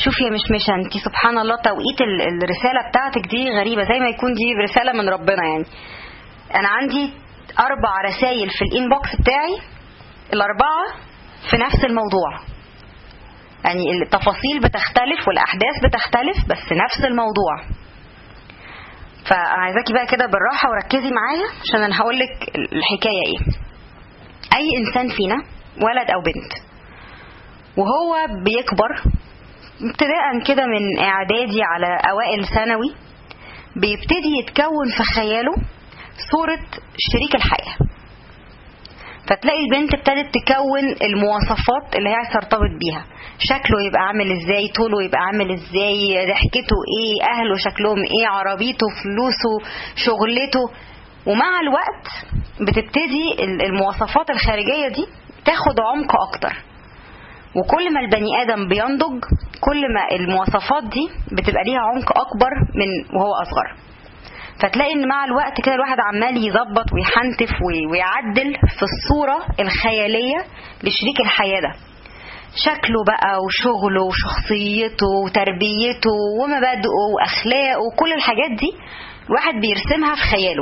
شوفي يا مشمشة انت سبحان الله توقيت ال- الرسالة بتاعتك دي غريبة زي ما يكون دي رسالة من ربنا يعني انا عندي اربع رسائل في الانبوكس بتاعي الاربعة في نفس الموضوع يعني التفاصيل بتختلف والاحداث بتختلف بس نفس الموضوع فعايزاكي بقى كده بالراحة وركزي معايا عشان انا هقولك الحكاية ايه اي انسان فينا ولد او بنت وهو بيكبر ابتداء كده من اعدادي على اوائل ثانوي بيبتدي يتكون في خياله صورة شريك الحياة فتلاقي البنت ابتدت تكون المواصفات اللي هي عايزه ترتبط بيها شكله يبقى عامل ازاي طوله يبقى عامل ازاي ضحكته ايه اهله شكلهم ايه عربيته فلوسه شغلته ومع الوقت بتبتدي ال- المواصفات الخارجيه دي تاخد عمق اكتر وكل ما البني ادم بينضج كل ما المواصفات دي بتبقى ليها عمق اكبر من وهو اصغر فتلاقي ان مع الوقت كده الواحد عمال يظبط ويحنتف وي- ويعدل في الصوره الخياليه لشريك الحياه ده شكله بقى وشغله وشخصيته وتربيته ومبادئه واخلاقه وكل الحاجات دي الواحد بيرسمها في خياله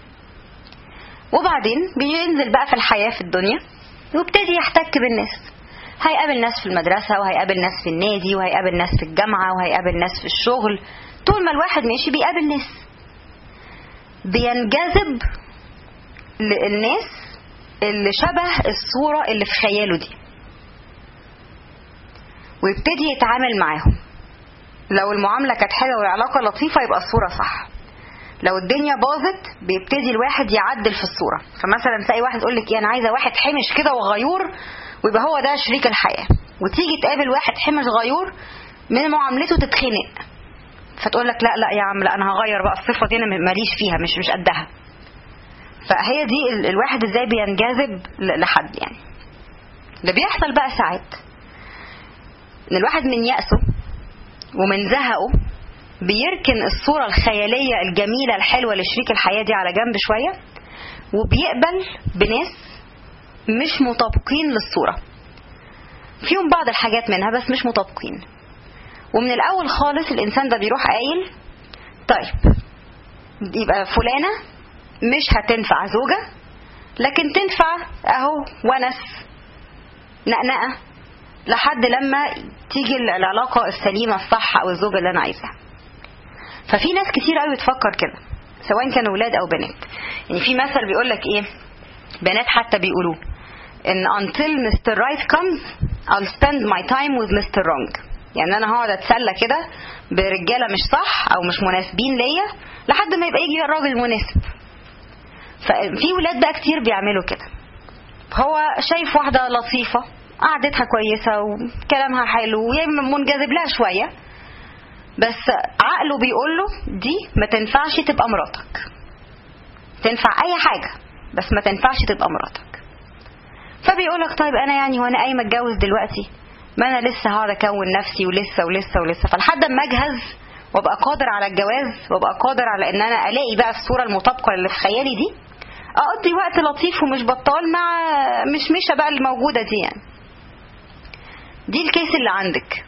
وبعدين بينزل بقى في الحياه في الدنيا ويبتدي يحتك بالناس هيقابل ناس في المدرسة وهيقابل ناس في النادي وهيقابل ناس في الجامعة وهيقابل ناس في الشغل طول ما الواحد ماشي بيقابل ناس بينجذب للناس اللي شبه الصورة اللي في خياله دي ويبتدي يتعامل معاهم لو المعاملة كانت حلوة والعلاقة لطيفة يبقى الصورة صح لو الدنيا باظت بيبتدي الواحد يعدل في الصورة فمثلا تلاقي واحد يقول لك ايه انا عايزة واحد حمش كده وغيور ويبقى هو ده شريك الحياة وتيجي تقابل واحد حمش غيور من معاملته تتخنق فتقول لك لا لا يا عم لا انا هغير بقى الصفة دي انا ماليش فيها مش مش قدها فهي دي ال- الواحد ازاي بينجذب ل- لحد يعني اللي بيحصل بقى ساعات ان الواحد من يأسه ومن زهقه بيركن الصورة الخيالية الجميلة الحلوة لشريك الحياة دي على جنب شوية وبيقبل بناس مش مطابقين للصورة فيهم بعض الحاجات منها بس مش مطابقين ومن الأول خالص الإنسان ده بيروح قايل طيب يبقى فلانة مش هتنفع زوجة لكن تنفع أهو ونس نقنقة لحد لما تيجي العلاقة السليمة الصح أو الزوجة اللي أنا عايزها ففي ناس كتير قوي بتفكر كده سواء كانوا ولاد أو بنات يعني في مثل بيقول لك إيه بنات حتى بيقولوه ان until Mr. Right comes I'll spend my time with Mr. Wrong يعني انا هقعد اتسلى كده برجاله مش صح او مش مناسبين ليا لحد ما يبقى يجي الراجل المناسب ففي ولاد بقى كتير بيعملوا كده هو شايف واحده لطيفه قعدتها كويسه وكلامها حلو ومنجذب لها شويه بس عقله بيقول له دي ما تنفعش تبقى مراتك تنفع اي حاجه بس ما تنفعش تبقى مراتك فبيقولك طيب انا يعني وانا قايمه اتجوز دلوقتي ما انا لسه هقعد اكون نفسي ولسه ولسه ولسه فلحد ما اجهز وابقى قادر على الجواز وابقى قادر على ان انا الاقي بقى الصوره المطابقه اللي في خيالي دي اقضي وقت لطيف ومش بطال مع مشمشه بقى اللي موجوده دي يعني دي الكيس اللي عندك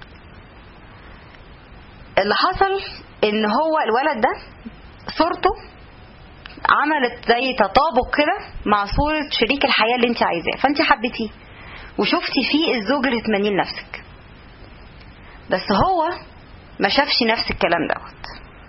اللي حصل ان هو الولد ده صورته عملت زي تطابق كده مع صورة شريك الحياة اللي انت عايزاه فانت حبيتيه وشفتي فيه الزوج اللي تمنيه لنفسك بس هو ما شافش نفس الكلام دوت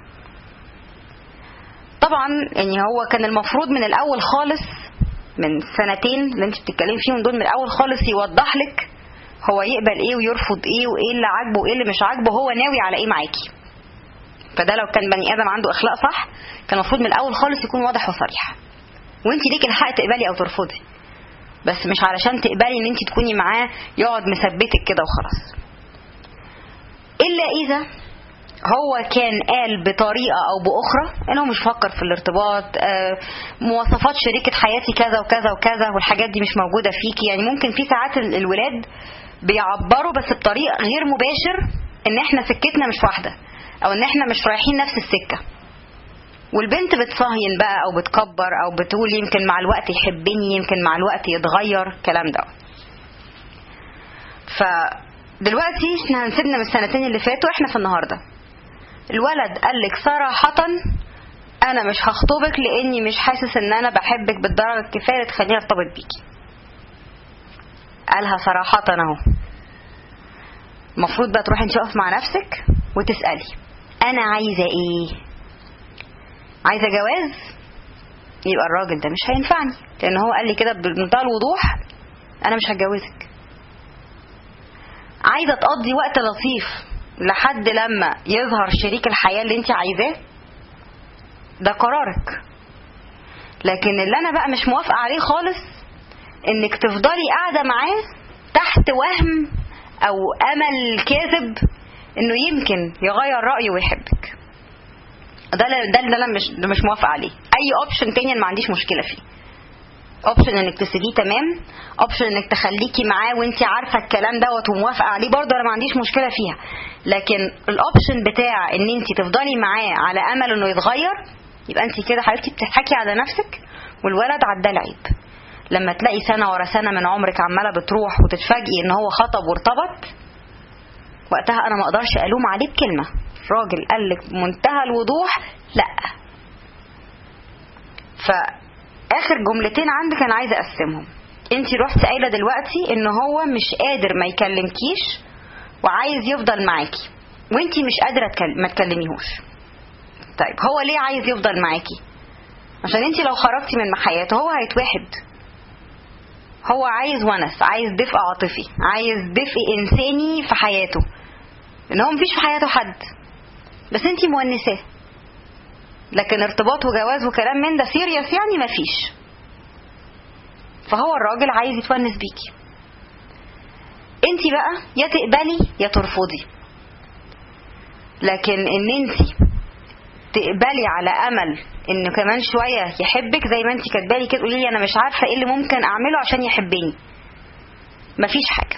طبعا يعني هو كان المفروض من الاول خالص من سنتين اللي انت بتتكلمي فيهم دول من الاول خالص يوضح لك هو يقبل ايه ويرفض ايه وايه اللي عاجبه وايه اللي مش عاجبه هو ناوي على ايه معاكي فده لو كان بني ادم عنده اخلاق صح كان المفروض من الاول خالص يكون واضح وصريح وانت ليك الحق تقبلي او ترفضي بس مش علشان تقبلي ان انت تكوني معاه يقعد مثبتك كده وخلاص الا اذا هو كان قال بطريقه او باخرى ان هو مش فكر في الارتباط آه، مواصفات شريكه حياتي كذا وكذا وكذا والحاجات دي مش موجوده فيكي يعني ممكن في ساعات ال- الولاد بيعبروا بس بطريقه غير مباشر ان احنا سكتنا مش واحده او ان احنا مش رايحين نفس السكه والبنت بتصهين بقى او بتكبر او بتقول يمكن مع الوقت يحبني يمكن مع الوقت يتغير الكلام ده دلوقتي احنا هنسيبنا من السنتين اللي فاتوا احنا في النهارده الولد قالك صراحة انا مش هخطبك لاني مش حاسس ان انا بحبك بالدرجة الكفاية تخليني ارتبط بيكي قالها صراحة اهو المفروض بقى تروحي انت تقف مع نفسك وتسألي انا عايزة ايه عايزة جواز يبقى الراجل ده مش هينفعني لان هو قال لي كده بمنتهى الوضوح انا مش هتجوزك عايزة تقضي وقت لطيف لحد لما يظهر شريك الحياة اللي انت عايزاه ده قرارك لكن اللي انا بقى مش موافقة عليه خالص انك تفضلي قاعدة معاه تحت وهم او امل كاذب انه يمكن يغير رأيه ويحبك ده ده اللي انا مش ده مش موافقة عليه اي اوبشن تاني انا ما عنديش مشكلة فيه اوبشن انك تسيبيه تمام اوبشن انك تخليكي معاه وانت عارفه الكلام دوت وموافقه عليه برضه انا ما عنديش مشكله فيها لكن الاوبشن بتاع ان انت تفضلي معاه على امل انه يتغير يبقى انت كده حبيبتي بتضحكي على نفسك والولد عدى العيب لما تلاقي سنه ورا سنه من عمرك عماله بتروح وتتفاجئي ان هو خطب وارتبط وقتها انا ما اقدرش الوم عليه بكلمه راجل قال لك منتهى الوضوح لا فاخر جملتين عندك انا عايزه اقسمهم انت رحتي قايله دلوقتي ان هو مش قادر ما يكلمكيش وعايز يفضل معاكي وانت مش قادره تكلم ما تكلميهوش طيب هو ليه عايز يفضل معاكي عشان انت لو خرجتي من حياته هو هيتوحد هو عايز ونس عايز دفء عاطفي عايز دفء انساني في حياته ان هو مفيش في حياته حد بس انت مونساه لكن ارتباط وجواز وكلام من ده سيريس يعني مفيش فهو الراجل عايز يتونس بيكي انت بقى يا تقبلي يا ترفضي لكن ان انت تقبلي على امل انه كمان شويه يحبك زي ما انت كاتبالي كده قولي لي انا مش عارفه ايه اللي ممكن اعمله عشان يحبني مفيش حاجه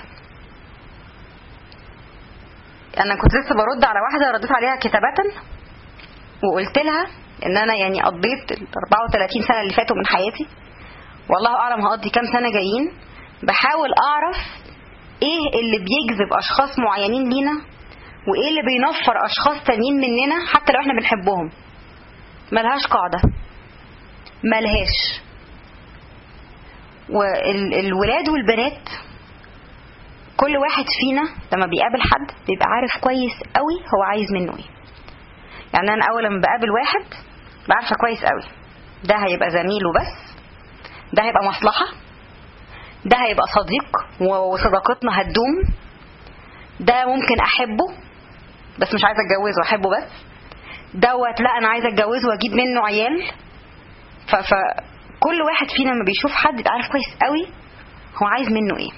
انا كنت لسه برد على واحده رديت عليها كتابه وقلت لها ان انا يعني قضيت ال 34 سنه اللي فاتوا من حياتي والله اعلم هقضي كام سنه جايين بحاول اعرف ايه اللي بيجذب اشخاص معينين لينا وايه اللي بينفر اشخاص تانيين مننا حتى لو احنا بنحبهم ملهاش قاعده ملهاش والولاد والبنات كل واحد فينا لما بيقابل حد بيبقى عارف كويس قوي هو عايز منه ايه يعني انا اول لما بقابل واحد بعرفه كويس قوي ده هيبقى زميل وبس ده هيبقى مصلحة ده هيبقى صديق وصداقتنا هتدوم ده ممكن احبه بس مش عايزه اتجوزه احبه بس دوت لا انا عايزه اتجوزه واجيب منه عيال ف فكل واحد فينا لما بيشوف حد يبقى عارف كويس قوي هو عايز منه ايه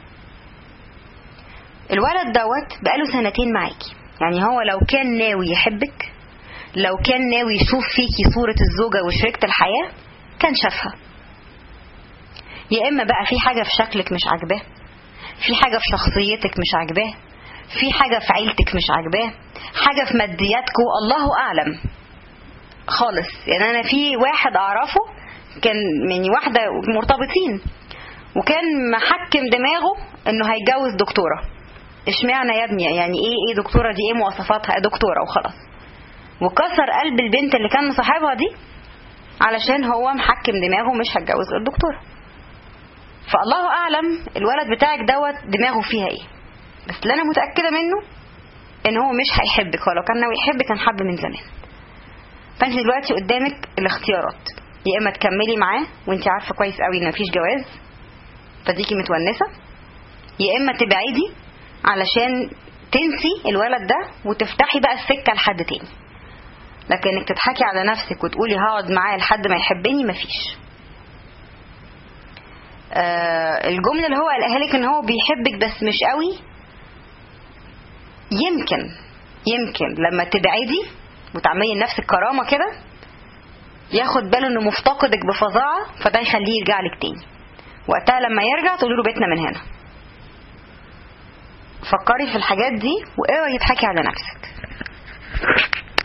الولد دوت بقاله سنتين معاكي يعني هو لو كان ناوي يحبك لو كان ناوي يشوف فيكي صورة الزوجة وشريكة الحياة كان شافها يا إما بقى في حاجة في شكلك مش عاجباه في حاجة في شخصيتك مش عاجباه في حاجة في عيلتك مش عاجباه حاجة في مادياتكم الله أعلم خالص يعني أنا في واحد أعرفه كان يعني واحدة مرتبطين وكان محكم دماغه إنه هيتجوز دكتورة اشمعنى يا ابني يعني ايه ايه دكتوره دي ايه مواصفاتها دكتوره وخلاص وكسر قلب البنت اللي كان مصاحبها دي علشان هو محكم دماغه مش هتجوز الدكتوره فالله اعلم الولد بتاعك دوت دماغه فيها ايه بس اللي انا متاكده منه ان هو مش هيحبك ولو كان ناوي يحبك كان حب من زمان فانت دلوقتي قدامك الاختيارات يا اما تكملي معاه وانت عارفه كويس قوي ان مفيش جواز فديكي متونسه يا اما تبعدي علشان تنسي الولد ده وتفتحي بقى السكه لحد تاني لكن انك تضحكي على نفسك وتقولي هقعد معاه لحد ما يحبني مفيش آه الجملة اللي هو قالها لك ان هو بيحبك بس مش قوي يمكن يمكن لما تبعدي وتعملي لنفسك كرامة كده ياخد باله انه مفتقدك بفظاعة فده يخليه يرجع لك تاني وقتها لما يرجع تقولي له بيتنا من هنا فكري في الحاجات دي واوعي تضحكي على نفسك